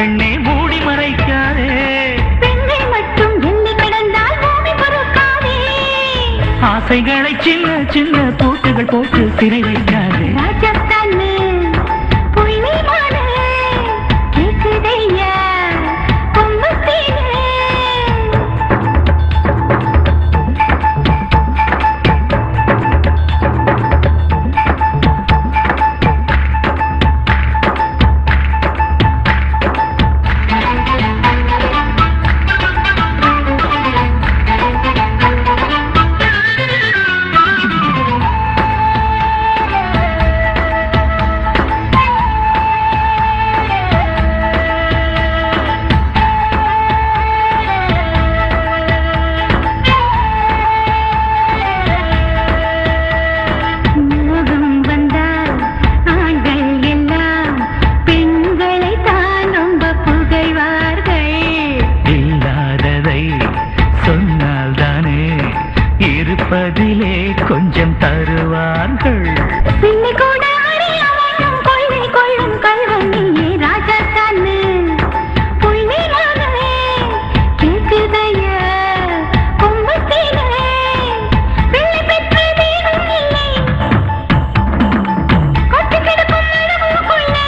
பெண்ணை மூடி மறைக்காதே பெண்ணை மட்டும் எண்ணி கிடந்தால் பூமி பொறுக்காதே ஆசைகளை சின்ன சின்ன பூட்டுகள் போட்டு சிறை வைக்காதே ராஜஸ்தானு புள்ளிமான கேக்குதையா கொம்பத்தீனு மோகம் வந்தால் ஆண்கள் எல்லாம் பெண்களை தான் ரொம்ப புகைவார்கள் இல்லாததை சொன்னால் தானே இருப்பதிலே கொஞ்சம் தருவார்கள் பின்னி கூட அறியாமல் கொள்ளை கொள்ளும் கள்வன் நீயே ராஜஸ்தானு புள்ளிமானே கேக்குதையா கொம்பத்தீனே பிள்ளை பெற்ற தெய்வம் இல்லை கொட்டி கிடக்கும் மரமும் கொள்ளை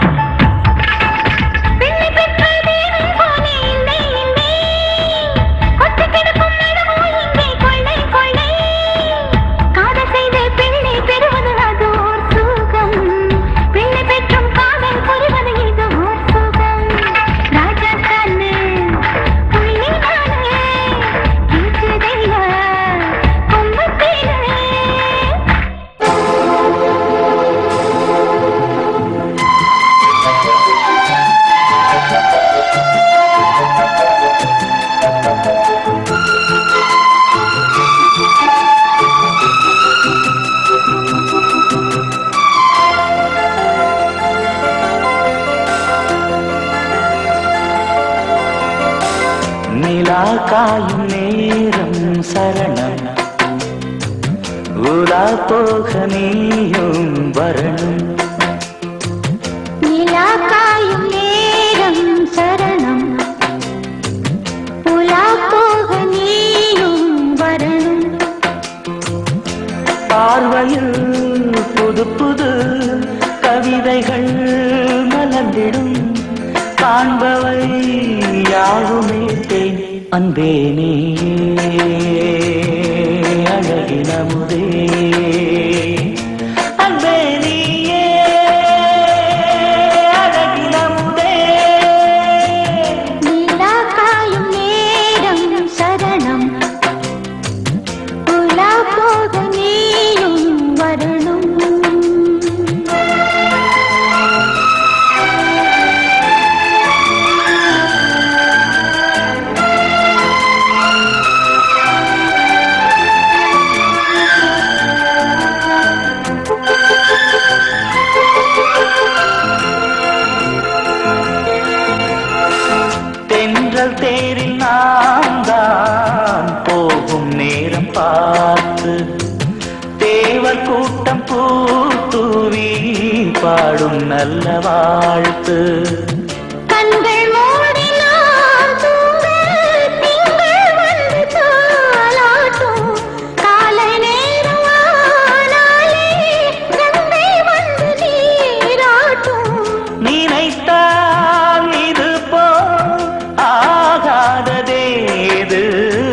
பிள்ளை பெற்ற தெய்வம் போலே இல்லை இல்லை கொட்டி கிடக்கும் மரமும் இங்கே கொள்ளை கொள்ளை காதல் செய்த பிள்ளை பெறுவது அது ஓர் சுகம் பிள்ளை பெற்றும் காதல் புரிவது இது ஓர் சுகம் ராஜஸ்தானு புள்ளிமானே கேக்குதையா கொம்பத்தீனே நிலா காயும் நேரம் சரணம் உலா போக நீயும் வரணும் நிலா காயும் நேரம் சரணம் உலா போக நீயும் வரணும் பார்வையில் புது புது கவிதைகள் மலர்ந்திடும் காண்பவை யாவுமே தேன் அன்பே நீ அழகினமுதே அன்பே நீயே அழகினமுதே நிலா காயும் நேரம் சரணம் உலா போக நீயும் வரணும் தென்றல் தேரில் நாம் தான் போகும் நேரம் பார்த்து தேவர் கூட்டம் பூத்தூவி பாடும் நல்ல வாழ்த்து கண்கள் மூடினால் தூங்க திங்கள் வந்து தாலாட்டும் காலை நேரம் ஆனாலே கங்கை வந்து நீராட்டும் நினைத்தான் இது போ ஆகாததேது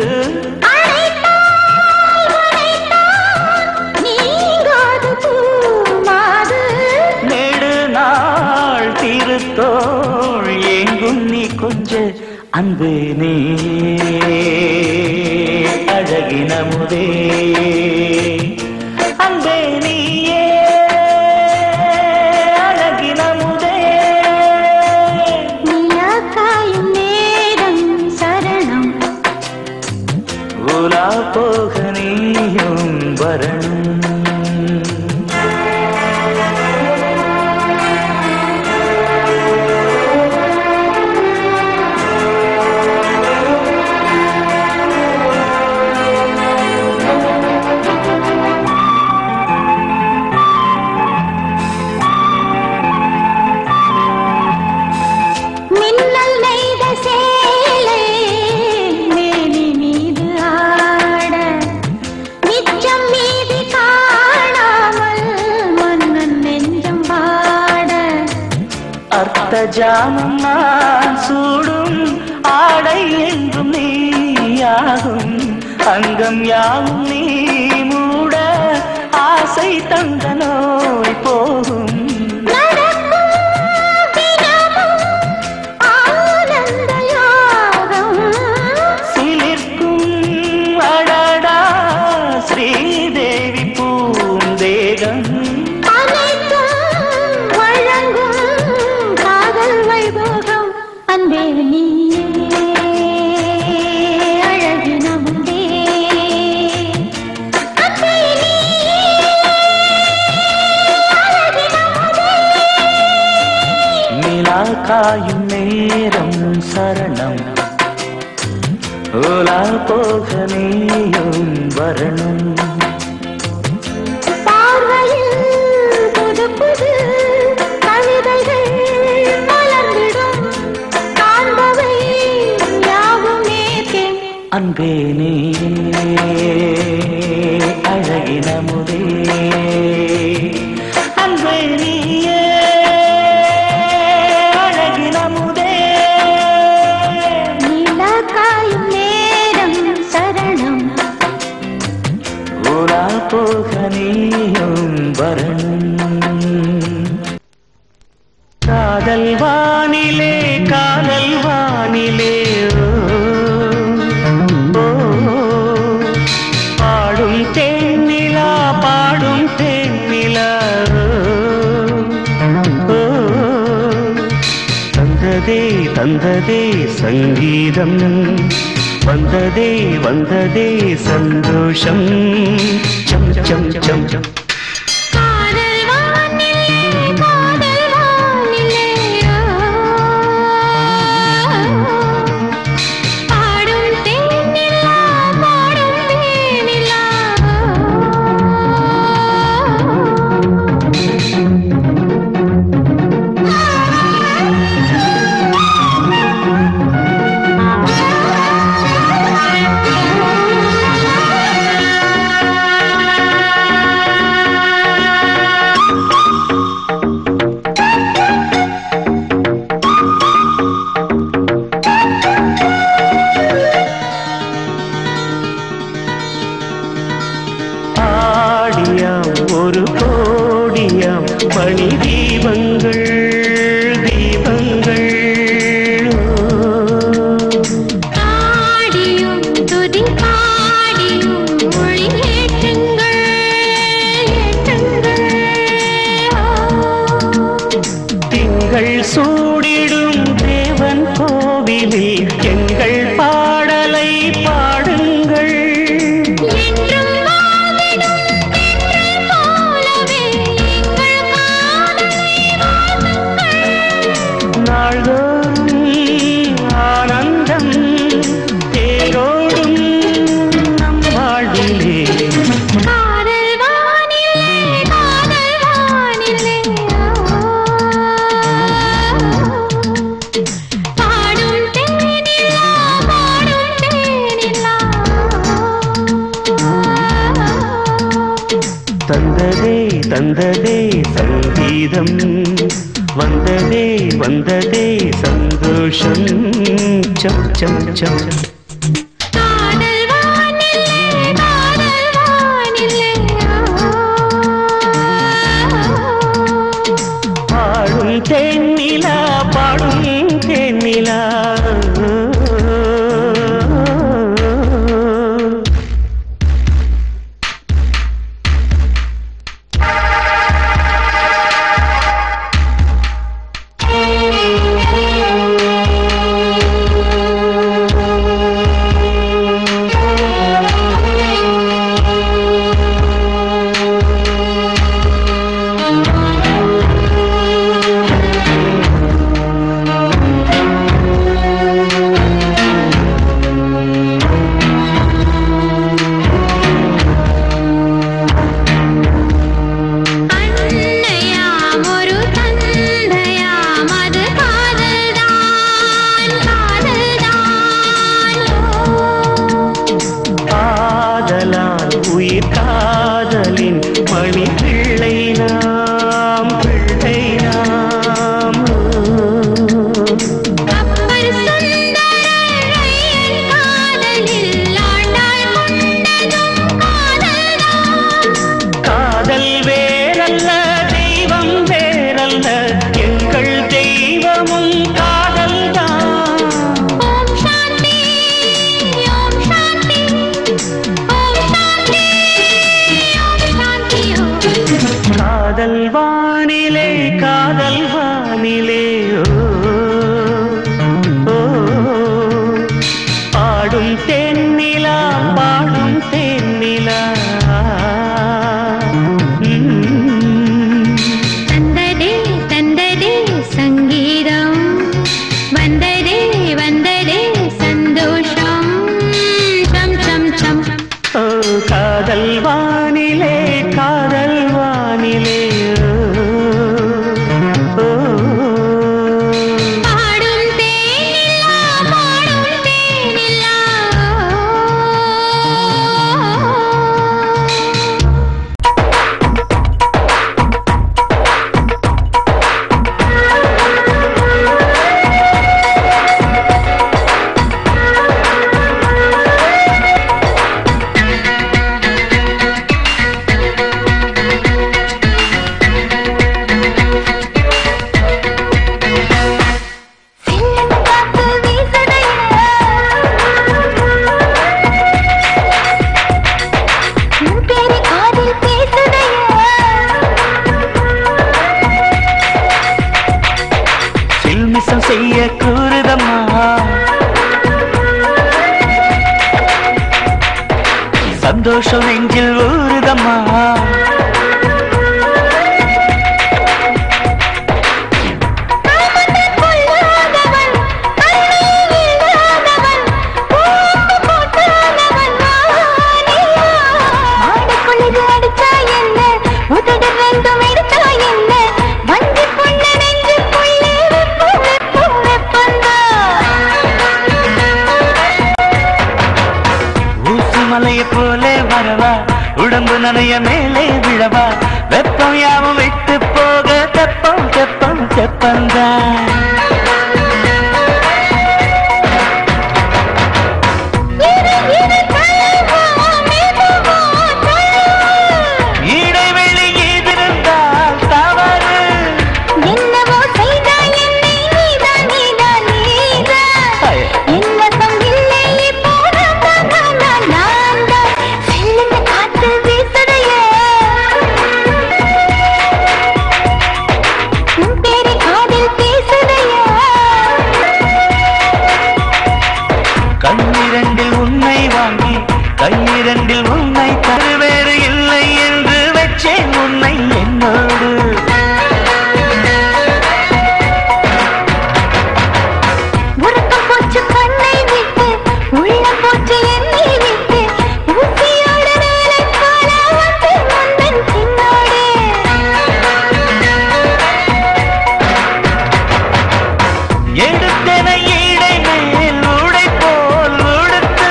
அழைத்தால் அழைத்தால் நீங்காது பூமாது நெடு நாள் திருத்தோள் எங்கும் நீ கொஞ்ச அன்பு நீ அழகினமுதே அன்பே நீயே அழகினமுதே நிலா காயும் நேரம் சரணம் உலா போக நீயும் வரணும் நிலா ஜாமம் நான் சூடும் ஆடை என்றும் நீயாகும் அங்கம் யாவும் நீ மூட ஆசை தந்த நோய் போகும் நடக்கும் தினமும் ஆனந்த யோகம் சிலிர்க்கும் அடடா ஸ்ரீதேவி பூந்தேகம் அனைத்தும் வழங்கும் காதல் வைபோகம் அன்பே நீயே அழகின முந்தே அன்பே நீயே அழகின முந்தே நிலா காயும் நேரம் சரணம் ஓலா போக நீயும் வரணும் பார்வையில் புது புது கவிதைகள் மலர்ந்திடும் காண்பவை யாவும் நேர்க்கே அன்பே நீ அழகின முதே அன்பே நீயே அழகின முதே நிலா காயும் நேரம் சரணம் ஓலா போக நீயும் வரணும் காதல் வானிலே காதல் வானிலே ஓ, ஓ, பாடும் தேனிலா பாடும் தேனிலா ஓ, ஓ, தந்ததே தந்ததே சங்கீதம் வந்ததே வந்ததே சந்தோஷம் சம் சம் சம் சம் காதல் வானிலே காதல் வானிலே பாடும் தேனிலா பாடும் தேனிலா ஆடியாம் ஒரு கோடியாம் மணி தீபங்கள் தீபங்கள் ஆடியும் துதி பாடியும் மொழி ஏற்றுங்கள் ஏற்றுங்கள் திங்கள் சூடிடும் தேவன் கோவிலில் எங்கள் பாடலை பாடுங்கள் என்றும் வாழ்ந்திடும் தென்றல் போலவே எங்கள் காதலை வாழ்த்துங்கள் நாள்தோறும் ஆனந்தம் தேரோடும் நம் வாழ்விலே காதல் வானிலே காதல் வானிலே பாடும் தேனிலா பாடும் தேனிலா தந்ததே தந்ததே சங்கீதம் வந்ததே வந்ததே சந்தோஷம் சம் சம் சம் காதல் வானிலே காதல் வானிலே பாடும் தேனிலா பாடும் தேனிலா ஆ வந்ததே வந்ததே சந்தோஷம் சம் சம் சம் ஓ காதல் வானிலே காதல் வானிலே ஓ, ஓ. பாடும் தேனிலா பாடும் தேனிலா சில்லுன்னு காத்து வீசுதையா உன் பேரு காதில் பேசுதையா சில்மிசம் செய்ய கூறுதம்மா சந்தோஷம் நெஞ்சில் ஊறுதம்மா கொல்லாதவன் கண்ணில் இல்லாதவன் பூப்பு போட்டாதவன் வானியா ஆடுக்குள்ளிது அடிச்சா என்ன உதடு ரெண்டும் எடுத்தா என்ன வஞ்சி புள்ள நெஞ்சுக்குள்ளே வெப்பு வெப்பு வெப்பந்தா ஊசி மலையை போலே வரவா உடம்பு நனைய மேலே விழவா வெப்பம் யாவும் விட்டு போக தெப்பம் தெப்பம் தெப்பந்தான் இரு இரு தழுவா மெதுவா தழுவு இடைவெளி எதிர்ந்தால் தவறு என்னவோ செய்தாய் என்னை நீதான் நீதான் நீதான் என்னதம் இல்லை இப்போ நான் தான் நான் நான் தான் சில்லுன்னு காத்து வீசுதையே உன் பேரை காதில் பேசுதையா கண்ணிரண்டில் உன்னை வாங்கி கையிரண்டில் உன்னை தருவேறு இல்லை என்று வச்சேன் உன்னை என்னோடு உறக்கம் போச்சு கண்ணை விட்டு உள்ள போச்சு என்னை விட்டு ஊசியோட நாளை போல வந்து முந்தன் பின்னோடு எடுத்தன ஈடை மேல் உடை போல் உடுத்து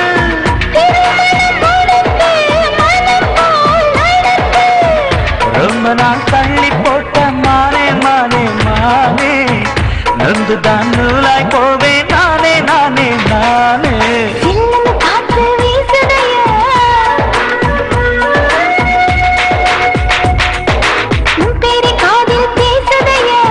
ரொம்ப நாள் தள்ளி போட்ட மானே மானே மானே நொந்துதான் நூலாய் போவேன் நானே நானே நானே சில்லுன்னு காத்து வீசுதையா உன் பேரை காதில் பேசுதையா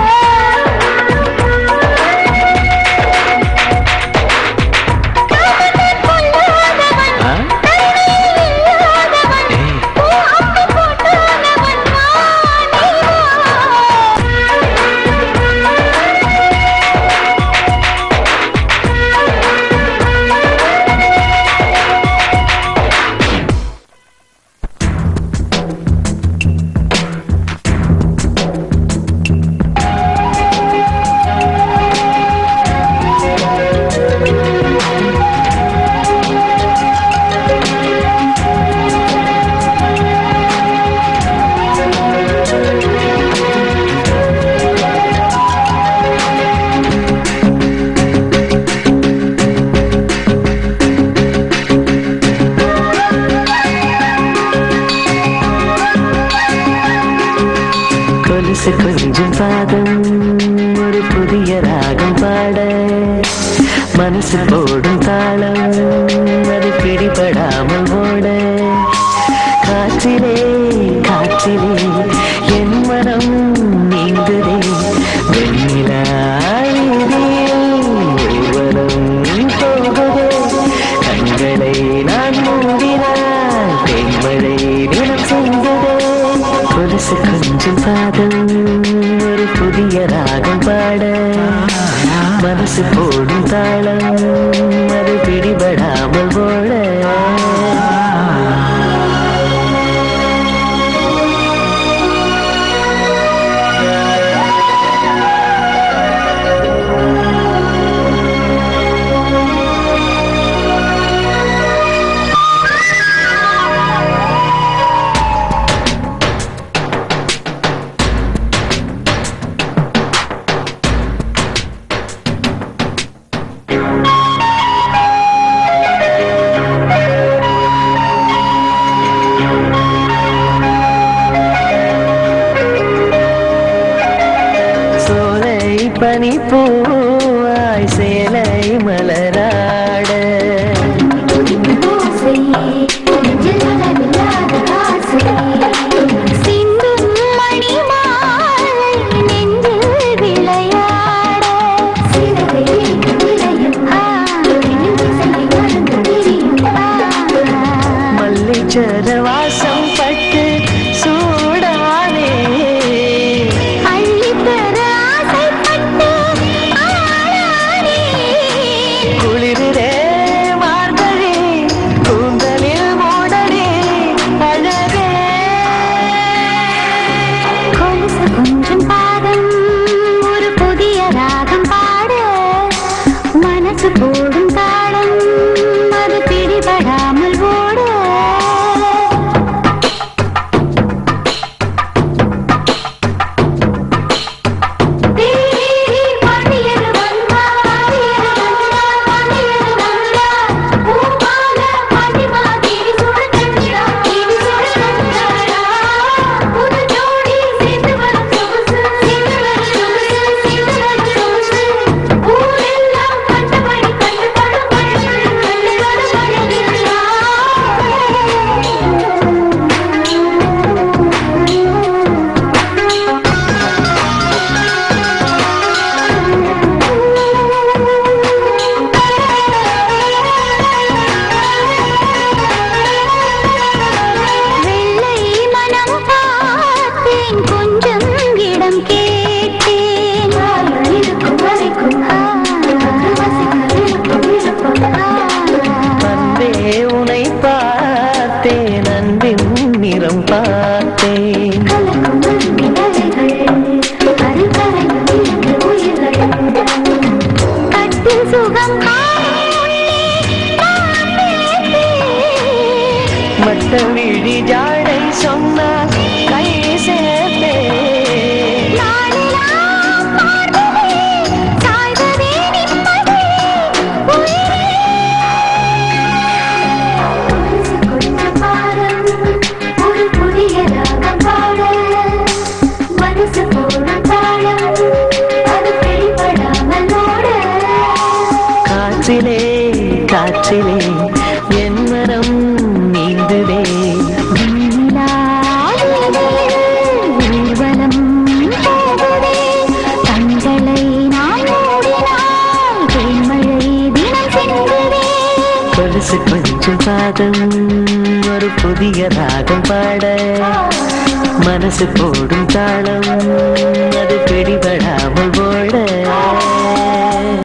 காதலன் கொல்லாதவன் ஆ? கண்ணில் இல்லாதவன் ஏய், பூ அப்பு போட்டாதவன் வானிலா கொலுசு கொஞ்சம் பாதம் ஒரு புதிய ராகம் பாட மனசு போடும் தாளம் அது பிடிபடாமல் ஓட காற்றிலே காற்றிலே என் மனம் நீந்துதே வெண்ணிலா வீதியில் ஊர்வலம் போகுதே கண்களை நான் மூடினால் தேன்மழை தினம் சிந்துதே கொலுசு கொஞ்சம் பாதம் ஒரு புதிய ராகம் பாட மனசு போடும் தாளம் அது பிடிபடாம மலராட சிந்தும் மணிமாலை நெஞ்சில் விளையாட மல்லிச்சர வாசம் பட்டு சூடானே அள்ளித்தர ஆசைப்பட்டு ஆளானேன். குளிரே மார்கழி கூந்தலில் மூடனே அழகே கொலுசு கொஞ்சம் பாதம் ஒரு புதிய ராகம் பாட மனசு போடும் தாளம் அது பிடிபடாமல் ஓட வெள்ளை மனம் பார்த்தேன் கொஞ்சம் இடம் கேட்டேன் அன்பே உனை பார்த்தேன் அன்பின் நிறம் பார்த்தேன் கட்டில் சுகம் மட்ட விழி ஜாடை சொன்னா கை சேர்த்தே ஒரு புதிய ராகம் பாட மனசு போடும் தாளம் அது பிடிபடாமல் ஓட காற்றிலே காற்றிலே என் மனம் நீந்துதே ஊர்வலம் போகுதே கண்களை நான் மூடினால் தேன்மழை தினம் சென்றதே கொலுசு கொஞ்சம் பாதம் ஒரு புதிய ராகம் பாட மனசு போடும் தாளம் அது பிடிபடாமல் போட